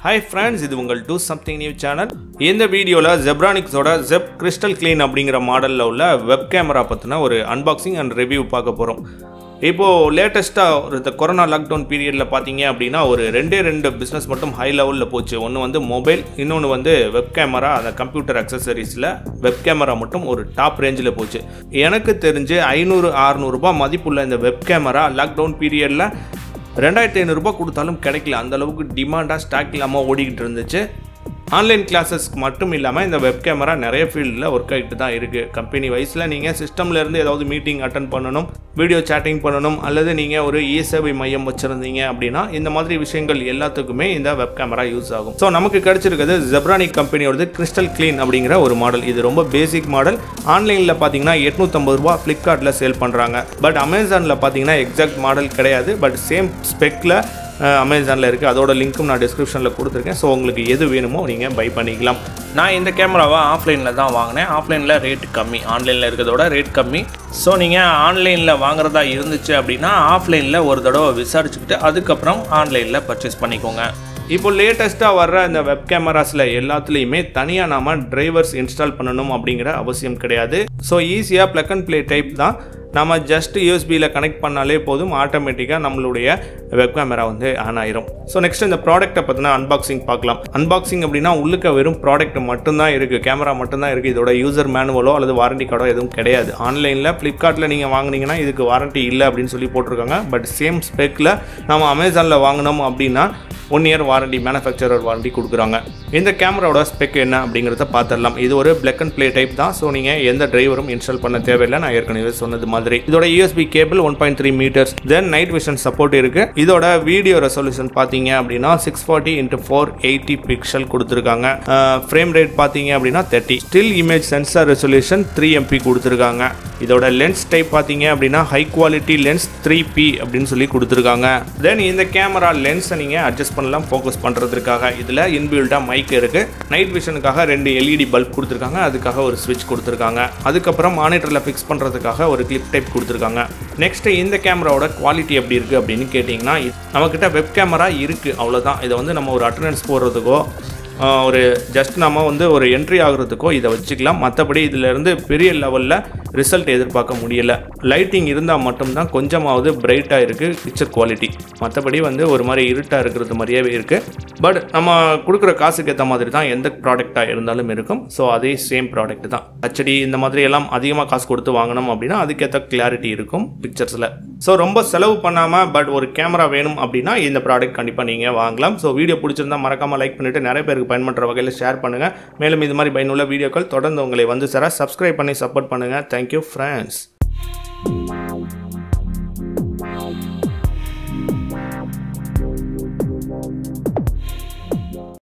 hi friends இது உங்கள் do something new channel இந்த வீடியோவில் ஜெப்ரானிக்ஸோட ஜெப் கிறிஸ்டல் க்ளீன் அப்படிங்கிற மாடலில் உள்ள வெப் கேமரா பற்றின ஒரு அன்பாக்சிங் அண்ட் ரிவ்யூ பார்க்க போகிறோம் இப்போது லேட்டஸ்ட்டாக ஒரு இந்த கொரோனா லாக்டவுன் பீரியடில் பார்த்தீங்க அப்படின்னா ஒரு ரெண்டே ரெண்டு பிஸ்னஸ் மட்டும் ஹை லெவலில் போச்சு ஒன்று வந்து மொபைல் இன்னொன்று வந்து வெப் கேமரா அந்த கம்ப்யூட்டர் அக்சசரிஸில் வெப் கேமரா மட்டும் ஒரு டாப் ரேஞ்சில் போச்சு எனக்கு தெரிஞ்சு ஐநூறு அறநூறுபா மதிப்புள்ள இந்த வெப் கேமரா லாக்டவுன் பீரியடில் ரெண்டாயிரத்தி ஐநூறுரூபா கொடுத்தாலும் கிடைக்கல அந்த அளவுக்கு டிமாண்டாக ஸ்டாக் இல்லாமல் ஓடிக்கிட்டு இருந்துச்சு ஆன்லைன் கிளாஸஸ்க்கு மட்டும் இல்லாமல் இந்த வெப் கேமரா நிறைய ஃபீல்டில் ஒர்க் ஆகிட்டு தான் இருக்குது கம்பெனி வைஸில் நீங்கள் சிஸ்டமில் இருந்து ஏதாவது மீட்டிங் அட்டன் பண்ணணும் வீடியோ சேட்டிங் பண்ணணும் அல்லது நீங்கள் ஒரு இ சேவை மையம் வச்சுருந்தீங்க அப்படின்னா இந்த மாதிரி விஷயங்கள் எல்லாத்துக்குமே இந்த வெப் கேமரா யூஸ் ஆகும் ஸோ நமக்கு கிடைச்சிருக்கிறது ஜெப்ரானிக் கம்பெனியோடது கிறிஸ்டல் க்ளீன் அப்படிங்கிற ஒரு மாடல் இது ரொம்ப பேசிக் மாடல் ஆன்லைனில் பார்த்தீங்கன்னா எட்நூற்றம்பது ரூபா ஃப்ளிப்கார்ட்டில் சேல் பண்ணுறாங்க பட் அமேசானில் பார்த்தீங்கன்னா எக்ஸாக்ட் மாடல் கிடையாது பட் சேம் ஸ்பெக்கில் அமேசானில் இருக்குது அதோட லிங்க்கும் நான் டிஸ்கிரிப்ஷனில் கொடுத்துருக்கேன் ஸோ உங்களுக்கு எது வேணுமோ நீங்கள் பை பண்ணிக்கலாம் நான் இந்த கேமராவை ஆஃப்லைனில் தான் வாங்கினேன் ஆஃப்லைனில் ரேட் கம்மி ஆன்லைனில் இருக்கிறதோட ரேட் கம்மி ஸோ நீங்கள் ஆன்லைனில் வாங்குறதா இருந்துச்சு அப்படின்னா ஆஃப்லைனில் ஒரு தடவை விசாரிச்சுக்கிட்டு அதுக்கப்புறம் ஆன்லைனில் பர்ச்சேஸ் பண்ணிக்கோங்க இப்போ லேட்டஸ்ட்டாக வர்ற இந்த வெப் கேமராஸில் எல்லாத்துலேயுமே தனியாக நாம டிரைவர்ஸ் இன்ஸ்டால் பண்ணணும் அப்படிங்கிற அவசியம் கிடையாது ஸோ ஈஸியாக ப்ளக் அண்ட் ப்ளே டைப் தான் நம்ம ஜஸ்ட் யூஎஸ்பியில் கனெக்ட் பண்ணாலே போதும் ஆட்டோமேட்டிக்காக நம்மளுடைய வெப் கேமரா வந்து ஆன் ஆயிரும் ஸோ நெக்ஸ்ட் இந்த ப்ராடக்ட்டை பற்றின அன்பாக்சிங் பார்க்கலாம் அன்பாக்சிங் அப்படின்னா உள்ளுக்க வெறும் ப்ராடக்ட் மட்டும்தான் இருக்குது கேமரா மட்டும்தான் இருக்குது இதோட யூசர் மேனுவலோ அல்லது வாரண்டி கார்டோ எதுவும் கிடையாது ஆன்லைனில் ஃப்ளிப்கார்ட்டில் நீங்கள் வாங்குனீங்கன்னா இதுக்கு வாரண்டி இல்லை அப்படின்னு சொல்லி போட்டிருக்காங்க பட் சேம் ஸ்பெக்கில் நம்ம அமேசானில் வாங்கினோம் அப்படின்னா one year warranty manufacturer warranty கொடுக்குறாங்க இந்த கேமராவோட ஸ்பெக் என்ன அப்படிங்கிறத பார்த்துடலாம் இது ஒரு பிளக் அண்ட் ப்ளே டைப் தான் ஸோ நீங்கள் எந்த டிரைவரும் இன்ஸ்டால் பண்ண தேவையில்லை நான் ஏற்கனவே சொன்னது மாதிரி இதோட USB cable one point three meters then night vision support இருக்கு இதோட வீடியோ ரெசல்யூஷன் பார்த்தீங்க அப்படின்னா six forty into four eighty pixel கொடுத்துருக்காங்க ஃப்ரேம் ரேட் பார்த்தீங்க அப்படின்னா thirty still image sensor resolution three MP கொடுத்துருக்காங்க இதோட லென்ஸ் டைப் பார்த்தீங்க அப்படின்னா high quality lens three P அப்படின்னு சொல்லி கொடுத்துருக்காங்க தென் இந்த கேமரா லென்ஸை நீங்கள் அட்ஜஸ்ட் பண்ணலாம் ஃபோக்கஸ் பண்ணுறதுக்காக இதில் இன்பில்டாக மைக் இருக்குது நைட் விஷனுக்காக ரெண்டு எல்இடி பல்ப் கொடுத்துருக்காங்க அதுக்காக ஒரு ஸ்விட்ச் கொடுத்துருக்காங்க அதுக்கப்புறம் மானிட்டரில் ஃபிக்ஸ் பண்ணுறதுக்காக ஒரு கிளிப் டைப் கொடுத்துருக்காங்க நெக்ஸ்ட் இந்த கேமராவோட குவாலிட்டி எப்படி இருக்குது அப்படின்னு கேட்டிங்கன்னா இது- நம்மக்கிட்ட வெப் கேமரா இருக்குது அவ்வளோதான் இதை வந்து நம்ம ஒரு அட்டண்டன்ஸ் போடுறதுக்கோ ஆஹ், ஒரு ஜஸ்ட் நம்ம வந்து ஒரு என்ட்ரி ஆகுறதுக்கோ இதை வச்சுக்கலாம் மற்றபடி இதிலேருந்து பெரிய லெவலில் ரிசல்ட் எதிர்பார்க்க முடியல லைட்டிங் இருந்தால் மட்டும்தான் கொஞ்சமாவது பிரைட்டாக இருக்குது பிக்சர் குவாலிட்டி மற்றபடி வந்து ஒரு மாதிரி இருட்டாக இருக்கிறது மாதிரியே இருக்குது பட் நம்ம கொடுக்குற காசுக்கு ஏற்ற மாதிரி தான் எந்த ப்ராடக்டாக இருந்தாலும் இருக்கும் ஸோ அதே சேம் ப்ராடக்ட் தான் ஹெச்டி இந்த மாதிரி எல்லாம் அதிகமாக காசு கொடுத்து வாங்கணும் அப்படின்னா அதுக்கேற்ற கிளாரிட்டி இருக்கும் பிக்சர்ஸில் ஸோ ரொம்ப செலவு பண்ணாமல் பட் ஒரு கேமரா வேணும் அப்படின்னா இந்த ப்ராடக்ட் கண்டிப்பாக நீங்கள் வாங்கலாம் ஸோ வீடியோ பிடிச்சிருந்தா மறக்காமல் லைக் பண்ணிவிட்டு நிறைய பேருக்கு பயன்படுற வகையில் ஷேர் பண்ணுங்கள் மேலும் இது மாதிரி பயனுள்ள வீடியோக்கள் தொடர்ந்து உங்களை வந்து சார் சப்ஸ்கிரைப் பண்ணி சப்போர்ட் பண்ணுங்கள் தேங்க்யூ ஃப்ரெண்ட்ஸ்